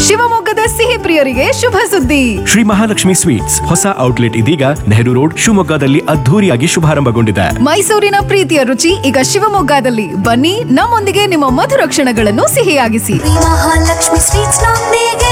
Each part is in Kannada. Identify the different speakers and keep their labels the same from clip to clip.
Speaker 1: ಶಿವಮೊಗ್ಗದ ಸಿಹಿ ಪ್ರಿಯರಿಗೆ ಶುಭ ಸುದ್ದಿ
Speaker 2: ಶ್ರೀ ಮಹಾಲಕ್ಷ್ಮಿ ಸ್ವೀಟ್ಸ್ ಹೊಸ ಔಟ್ಲೆಟ್ ಇದೀಗ ನೆಹರು ರೋಡ್ ಶಿವಮೊಗ್ಗದಲ್ಲಿ ಅದ್ಧೂರಿಯಾಗಿ ಶುಭಾರಂಭಗೊಂಡಿದೆ
Speaker 1: ಮೈಸೂರಿನ ಪ್ರೀತಿಯ ರುಚಿ ಈಗ ಶಿವಮೊಗ್ಗದಲ್ಲಿ ಬನ್ನಿ ನಮ್ಮೊಂದಿಗೆ ನಿಮ್ಮ ಮಧುರ ಕ್ಷಣಗಳನ್ನು ಸಿಹಿಯಾಗಿಸಿ
Speaker 3: ಮಹಾಲಕ್ಷ್ಮಿ ಸ್ವೀಟ್ಸ್ ನೊಂದಿಗೆ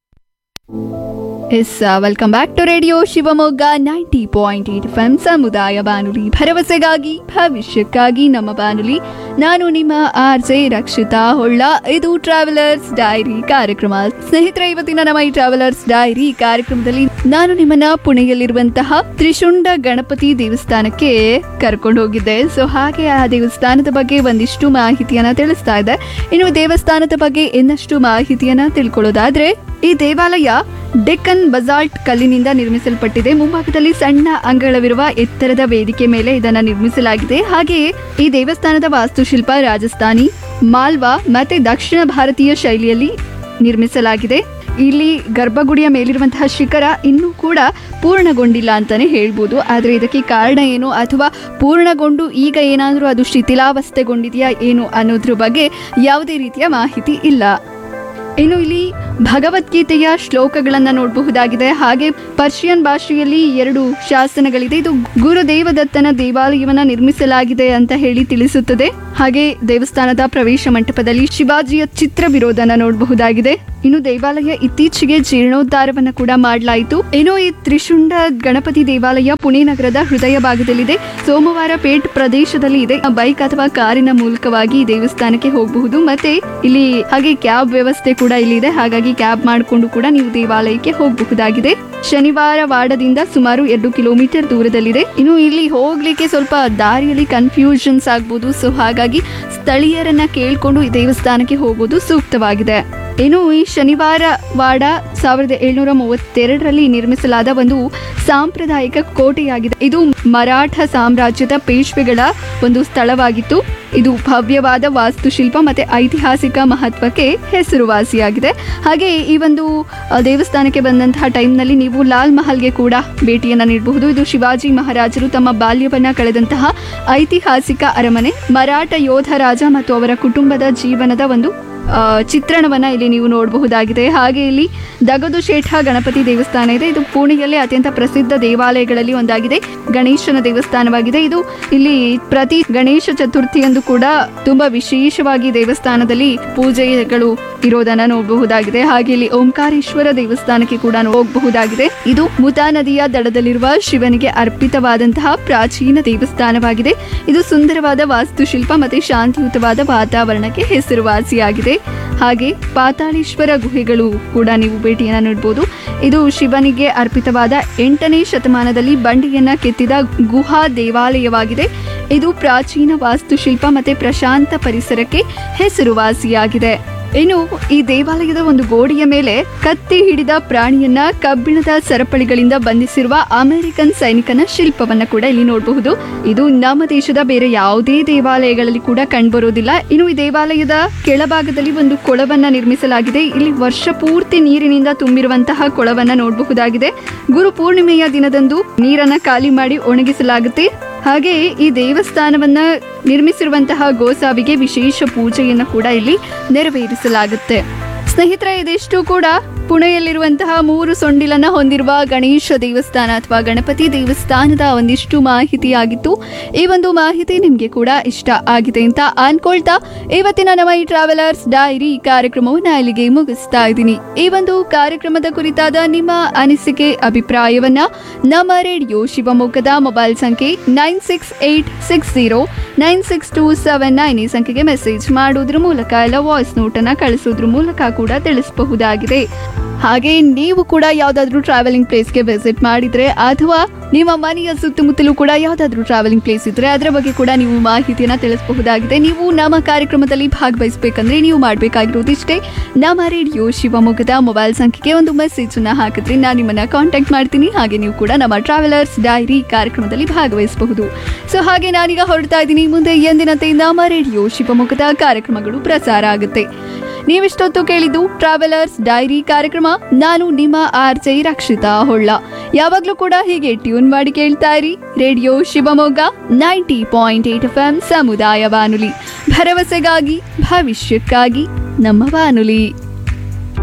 Speaker 4: yes welcome back to radio Shivamogga ninety point eight F ಸಮುದಾಯ ಬಾನುಲಿ ಭರವಸೆಗಾಗಿ ಭವಿಷ್ಯಕ್ಕಾಗಿ ನಮ್ಮ ಬಾನುಲಿ ನಾನು ನಿಮ್ಮ ಆರ್ ಜೆ ರಕ್ಷಿತಾ ಹೊಳ್ಳ ಇದು ಟ್ರಾವೆಲರ್ಸ್ ಡೈರಿ ಕಾರ್ಯಕ್ರಮ ಸ್ನೇಹಿತರೆ ಇವತ್ತಿನ ನಮ್ಮ ಈ ಟ್ರಾವೆಲರ್ಸ್ ಡೈರಿ ಕಾರ್ಯಕ್ರಮದಲ್ಲಿ ನಾನು ನಿಮ್ಮನ್ನ ಪುಣೆಯಲ್ಲಿರುವಂತಹ ತ್ರಿಶುಂಡ ಗಣಪತಿ ದೇವಸ್ಥಾನಕ್ಕೆ ಕರ್ಕೊಂಡು ಹೋಗಿದ್ದೆ ಸೊ ಹಾಗೆ ಆ ದೇವಸ್ಥಾನದ ಬಗ್ಗೆ ಒಂದಿಷ್ಟು ಮಾಹಿತಿಯನ್ನ ತಿಳಿಸ್ತಾ ಇದ್ದೆ ಇನ್ನು ದೇವಸ್ಥಾನದ ಬಗ್ಗೆ ಇನ್ನಷ್ಟು ಮಾಹಿತಿಯನ್ನ ತಿಳ್ಕೊಳ್ಳೋದಾದ್ರೆ ಈ ದೇವಾಲಯ ಡೆಕ್ಕನ್ ಬಜಾಲ್ಟ್ ಕಲ್ಲಿನಿಂದ ನಿರ್ಮಿಸಲ್ಪಟ್ಟಿದೆ ಮುಂಭಾಗದಲ್ಲಿ ಸಣ್ಣ ಅಂಗಳವಿರುವ ಎತ್ತರದ ವೇದಿಕೆ ಮೇಲೆ ಇದನ್ನ ನಿರ್ಮಿಸಲಾಗಿದೆ ಹಾಗೆಯೇ ಈ ದೇವಸ್ಥಾನದ ವಾಸ್ತುಶಿಲ್ಪ ರಾಜಸ್ಥಾನಿ ಮಾಲ್ವಾ ಮತ್ತೆ ದಕ್ಷಿಣ ಭಾರತೀಯ ಶೈಲಿಯಲ್ಲಿ ನಿರ್ಮಿಸಲಾಗಿದೆ ಇಲ್ಲಿ ಗರ್ಭಗುಡಿಯ ಮೇಲಿರುವಂತಹ ಶಿಖರ ಇನ್ನೂ ಕೂಡ ಪೂರ್ಣಗೊಂಡಿಲ್ಲ ಅಂತಾನೆ ಹೇಳ್ಬೋದು ಆದರೆ ಇದಕ್ಕೆ ಕಾರಣ ಏನು ಅಥವಾ ಪೂರ್ಣಗೊಂಡು ಈಗ ಏನಾದರೂ ಅದು ಶಿಥಿಲಾವಸ್ಥೆಗೊಂಡಿದೆಯಾ ಏನು ಅನ್ನೋದ್ರ ಬಗ್ಗೆ ಯಾವುದೇ ರೀತಿಯ ಮಾಹಿತಿ ಇಲ್ಲ ಇನ್ನು ಇಲ್ಲಿ ಭಗವದ್ಗೀತೆಯ ಶ್ಲೋಕಗಳನ್ನ ನೋಡಬಹುದಾಗಿದೆ ಹಾಗೆ ಪರ್ಷಿಯನ್ ಭಾಷೆಯಲ್ಲಿ ಎರಡು ಶಾಸನಗಳಿದೆ ಇದು ಗುರುದೇವದತ್ತನ ದೇವಾಲಯವನ್ನ ನಿರ್ಮಿಸಲಾಗಿದೆ ಅಂತ ಹೇಳಿ ತಿಳಿಸುತ್ತದೆ ಹಾಗೆ ದೇವಸ್ಥಾನದ ಪ್ರವೇಶ ಮಂಟಪದಲ್ಲಿ ಶಿವಾಜಿಯ ಚಿತ್ರವಿರೋಧನ ನೋಡಬಹುದಾಗಿದೆ ಇನ್ನು ದೇವಾಲಯ ಇತ್ತೀಚೆಗೆ ಜೀರ್ಣೋದ್ಧಾರವನ್ನ ಕೂಡ ಮಾಡಲಾಯಿತು ಇನ್ನು ಈ ತ್ರಿಶುಂಡ ಗಣಪತಿ ದೇವಾಲಯ ಪುಣೆ ನಗರದ ಹೃದಯ ಭಾಗದಲ್ಲಿದೆ ಸೋಮವಾರ ಪೇಟ್ ಪ್ರದೇಶದಲ್ಲಿ ಇದೆ ಬೈಕ್ ಅಥವಾ ಕಾರಿನ ಮೂಲಕವಾಗಿ ಈ ದೇವಸ್ಥಾನಕ್ಕೆ ಹೋಗಬಹುದು ಮತ್ತೆ ಇಲ್ಲಿ ಹಾಗೆ ಕ್ಯಾಬ್ ವ್ಯವಸ್ಥೆ ಕೂಡ ಇಲ್ಲಿದೆ ಹಾಗಾಗಿ ಕ್ಯಾಬ್ ಮಾಡಿಕೊಂಡು ಕೂಡ ನೀವು ದೇವಾಲಯಕ್ಕೆ ಹೋಗಬಹುದಾಗಿದೆ ಶನಿವಾರ ವಾಡದಿಂದ ಸುಮಾರು ಎರಡು ಕಿಲೋಮೀಟರ್ ದೂರದಲ್ಲಿದೆ ಇನ್ನು ಇಲ್ಲಿ ಹೋಗ್ಲಿಕ್ಕೆ ಸ್ವಲ್ಪ ದಾರಿಯಲ್ಲಿ ಕನ್ಫ್ಯೂಷನ್ಸ್ ಆಗ್ಬೋದು ಸೊ ಹಾಗಾಗಿ ಸ್ಥಳೀಯರನ್ನ ಕೇಳ್ಕೊಂಡು ಈ ದೇವಸ್ಥಾನಕ್ಕೆ ಹೋಗೋದು ಸೂಕ್ತವಾಗಿದೆ ಇನ್ನು ಈ ಶನಿವಾರ ವಾಡ ಸಾವಿರದ ಏಳ್ನೂರ ಮೂವತ್ತೆರಡರಲ್ಲಿ ನಿರ್ಮಿಸಲಾದ ಒಂದು ಸಾಂಪ್ರದಾಯಿಕ ಕೋಟೆಯಾಗಿದೆ ಇದು ಮರಾಠ ಸಾಮ್ರಾಜ್ಯದ ಪೇಶ್ವೆಗಳ ಒಂದು ಸ್ಥಳವಾಗಿತ್ತು ಇದು ಭವ್ಯವಾದ ವಾಸ್ತುಶಿಲ್ಪ ಮತ್ತೆ ಐತಿಹಾಸಿಕ ಮಹತ್ವಕ್ಕೆ ಹೆಸರುವಾಸಿಯಾಗಿದೆ ಹಾಗೆ ಈ ಒಂದು ಆ, ದೇವಸ್ಥಾನಕ್ಕೆ ಬಂದಂತಹ ಟೈಮ್ನಲ್ಲಿ ನೀವು ಲಾಲ್ ಮಹಲ್ಗೆ ಕೂಡ ಭೇಟಿಯನ್ನ ನೀಡಬಹುದು ಇದು ಶಿವಾಜಿ ಮಹಾರಾಜರು ತಮ್ಮ ಬಾಲ್ಯವನ್ನ ಕಳೆದಂತಹ ಐತಿಹಾಸಿಕ ಅರಮನೆ ಮರಾಠ ಯೋಧ ರಾಜ ಮತ್ತು ಅವರ ಕುಟುಂಬದ ಜೀವನದ ಒಂದು ಆ, ಚಿತ್ರಣವನ್ನ ಇಲ್ಲಿ ನೀವು ನೋಡಬಹುದಾಗಿದೆ ಹಾಗೆ ಇಲ್ಲಿ ದಗದು ಶೇಠ ಗಣಪತಿ ದೇವಸ್ಥಾನ ಇದೆ ಇದು ಪುಣೆಯಲ್ಲಿ ಅತ್ಯಂತ ಪ್ರಸಿದ್ಧ ದೇವಾಲಯಗಳಲ್ಲಿ ಒಂದಾಗಿದೆ ಗಣೇಶನ ದೇವಸ್ಥಾನವಾಗಿದೆ ಇದು ಇಲ್ಲಿ ಪ್ರತಿ ಗಣೇಶ ಚತುರ್ಥಿಯಂದು ಕೂಡ ತುಂಬಾ ವಿಶೇಷವಾಗಿ ದೇವಸ್ಥಾನದಲ್ಲಿ ಪೂಜೆಗಳು ಇರೋದನ್ನ ನೋಡಬಹುದಾಗಿದೆ ಹಾಗೆ ಇಲ್ಲಿ ಓಂಕಾರೇಶ್ವರ ದೇವಸ್ಥಾನಕ್ಕೆ ಕೂಡ ಹೋಗಬಹುದಾಗಿದೆ ಇದು ಮುತಾ ನದಿಯ ದಡದಲ್ಲಿರುವ ಶಿವನಿಗೆ ಅರ್ಪಿತವಾದಂತಹ ಪ್ರಾಚೀನ ದೇವಸ್ಥಾನವಾಗಿದೆ ಇದು ಸುಂದರವಾದ ವಾಸ್ತುಶಿಲ್ಪ ಮತ್ತೆ ಶಾಂತಿಯುತವಾದ ವಾತಾವರಣಕ್ಕೆ ಹೆಸರುವಾಸಿಯಾಗಿದೆ ಹಾಗೆ ಪಾತಾಳೇಶ್ವರ ಗುಹೆಗಳು ಕೂಡ ನೀವು ಭೇಟಿಯನ್ನ ನೀಡಬಹುದು ಇದು ಶಿವನಿಗೆ ಅರ್ಪಿತವಾದ ಎಂಟನೇ ಶತಮಾನದಲ್ಲಿ ಬಂಡೆಯನ್ನ ಕೆತ್ತಿದ ಗುಹಾ ದೇವಾಲಯವಾಗಿದೆ ಇದು ಪ್ರಾಚೀನ ವಾಸ್ತುಶಿಲ್ಪ ಮತ್ತೆ ಪ್ರಶಾಂತ ಪರಿಸರಕ್ಕೆ ಹೆಸರುವಾಸಿಯಾಗಿದೆ ಇನ್ನು ಈ ದೇವಾಲಯದ ಒಂದು ಗೋಡೆಯ ಮೇಲೆ ಕತ್ತಿ ಹಿಡಿದ ಪ್ರಾಣಿಯನ್ನ ಕಬ್ಬಿಣದ ಸರಪಳಿಗಳಿಂದ ಬಂಧಿಸಿರುವ ಅಮೆರಿಕನ್ ಸೈನಿಕನ ಶಿಲ್ಪವನ್ನ ಕೂಡ ಇಲ್ಲಿ ನೋಡಬಹುದು ಇದು ನಮ್ಮ ದೇಶದ ಬೇರೆ ಯಾವುದೇ ದೇವಾಲಯಗಳಲ್ಲಿ ಕೂಡ ಕಂಡುಬರೋದಿಲ್ಲ ಇನ್ನು ಈ ದೇವಾಲಯದ ಕೆಳಭಾಗದಲ್ಲಿ ಒಂದು ಕೊಳವನ್ನ ನಿರ್ಮಿಸಲಾಗಿದೆ ಇಲ್ಲಿ ವರ್ಷ ಪೂರ್ತಿ ನೀರಿನಿಂದ ತುಂಬಿರುವಂತಹ ಕೊಳವನ್ನ ನೋಡಬಹುದಾಗಿದೆ ಗುರು ಪೂರ್ಣಿಮೆಯ ದಿನದಂದು ನೀರನ್ನ ಖಾಲಿ ಮಾಡಿ ಒಣಗಿಸಲಾಗುತ್ತೆ ಹಾಗೆ ಈ ದೇವಸ್ಥಾನವನ್ನ ನಿರ್ಮಿಸಿರುವಂತಹ ಗೋಸಾವಿಗೆ ವಿಶೇಷ ಪೂಜೆಯನ್ನು ಕೂಡ ಇಲ್ಲಿ ನೆರವೇರಿಸಲಾಗುತ್ತೆ ಸ್ನೇಹಿತರೆ ಇದಿಷ್ಟು ಕೂಡ ಪುಣೆಯಲ್ಲಿರುವಂತಹ ಮೂರು ಸೊಂಡಿಲನ್ನ ಹೊಂದಿರುವ ಗಣೇಶ ದೇವಸ್ಥಾನ ಅಥವಾ ಗಣಪತಿ ದೇವಸ್ಥಾನದ ಒಂದಿಷ್ಟು ಮಾಹಿತಿಯಾಗಿತ್ತು ಈ ಒಂದು ಮಾಹಿತಿ ನಿಮಗೆ ಕೂಡ ಇಷ್ಟ ಆಗಿದೆ ಅಂತ ಅನ್ಕೊಳ್ತಾ ಇವತ್ತಿನ ನಮ್ಮ ಈ ಟ್ರಾವೆಲರ್ಸ್ ಡೈರಿ ಕಾರ್ಯಕ್ರಮವನ್ನ ಇಲ್ಲಿಗೆ ಮುಗಿಸ್ತಾ ಇದ್ದೀನಿ ಈ ಒಂದು ಕಾರ್ಯಕ್ರಮದ ಕುರಿತಾದ ನಿಮ್ಮ ಅನಿಸಿಕೆ ಅಭಿಪ್ರಾಯವನ್ನ ನಮ್ಮ ರೇಡಿಯೋ ಶಿವಮೊಗ್ಗದ ಮೊಬೈಲ್ ಸಂಖ್ಯೆ nine six eight six zero nine six two seven nine ಈ ಸಂಖ್ಯೆಗೆ ಮೆಸೇಜ್ ಮಾಡೋದ್ರ ಮೂಲಕ ಇಲ್ಲ ವಾಯ್ಸ್ ನೋಟನ್ನ ಕಳಿಸೋದ್ರ ಮೂಲಕ ಕೂಡ ತಿಳಿಸಬಹುದಾಗಿದೆ ಹಾಗೆ ನೀವು ಕೂಡ ಯಾವುದಾದ್ರೂ ಟ್ರಾವೆಲಿಂಗ್ ಪ್ಲೇಸ್ಗೆ ವಿಸಿಟ್ ಮಾಡಿದ್ರೆ ಅಥವಾ ನಿಮ್ಮ ಮನೆಯ ಸುತ್ತಮುತ್ತಲೂ ಕೂಡ ಯಾವುದಾದ್ರೂ ಟ್ರಾವೆಲಿಂಗ್ ಪ್ಲೇಸ್ ಇದ್ರೆ ಅದರ ಬಗ್ಗೆ ಕೂಡ ನೀವು ಮಾಹಿತಿಯನ್ನ ತಿಳಿಸಬಹುದಾಗಿದೆ ನೀವು ನಮ್ಮ ಕಾರ್ಯಕ್ರಮದಲ್ಲಿ ಭಾಗವಹಿಸಬೇಕಂದ್ರೆ ನೀವು ಮಾಡಬೇಕಾಗಿರೋದಿಷ್ಟೇ ನಮ್ಮ ರೇಡಿಯೋ ಶಿವಮೊಗ್ಗದ ಮೊಬೈಲ್ ಸಂಖ್ಯೆಗೆ ಒಂದು ಮೆಸೇಜ್ ಅನ್ನ ಹಾಕಿದ್ರೆ ನಾನು ನಿಮ್ಮನ್ನ ಕಾಂಟ್ಯಾಕ್ಟ್ ಮಾಡ್ತೀನಿ ಹಾಗೆ ನೀವು ಕೂಡ ನಮ್ಮ ಟ್ರಾವೆಲರ್ಸ್ ಡೈರಿ ಕಾರ್ಯಕ್ರಮದಲ್ಲಿ ಭಾಗವಹಿಸಬಹುದು ಸೊ ಹಾಗೆ ನಾನೀಗ ಹೊರಡ್ತಾ ಇದ್ದೀನಿ ಮುಂದೆ ಎಂದಿನಂತೆ ನಮ್ಮ ರೇಡಿಯೋ ಶಿವಮೊಗ್ಗದ ಕಾರ್ಯಕ್ರಮಗಳು ಪ್ರಸಾರ ಆಗುತ್ತೆ ನೀವಿಷ್ಟೊತ್ತು ಕೇಳಿದ್ದು ಟ್ರಾವೆಲರ್ಸ್ ಡೈರಿ ಕಾರ್ಯಕ್ರಮ ನಾನು ನಿಮ್ಮ ಆರ್ ಜೆ ರಕ್ಷಿತಾ ಹೊಳ್ಳ ಯಾವಾಗ್ಲೂ ಕೂಡ ಹೀಗೆ ಟ್ಯೂನ್ ಮಾಡಿ ಕೇಳ್ತಾ ಇರಿ radio Shivamogga ninety point eight F M ಸಮುದಾಯ ಬಾನುಲಿ ಭರವಸೆಗಾಗಿ ಭವಿಷ್ಯಕ್ಕಾಗಿ ನಮ್ಮ ಬಾನುಲಿ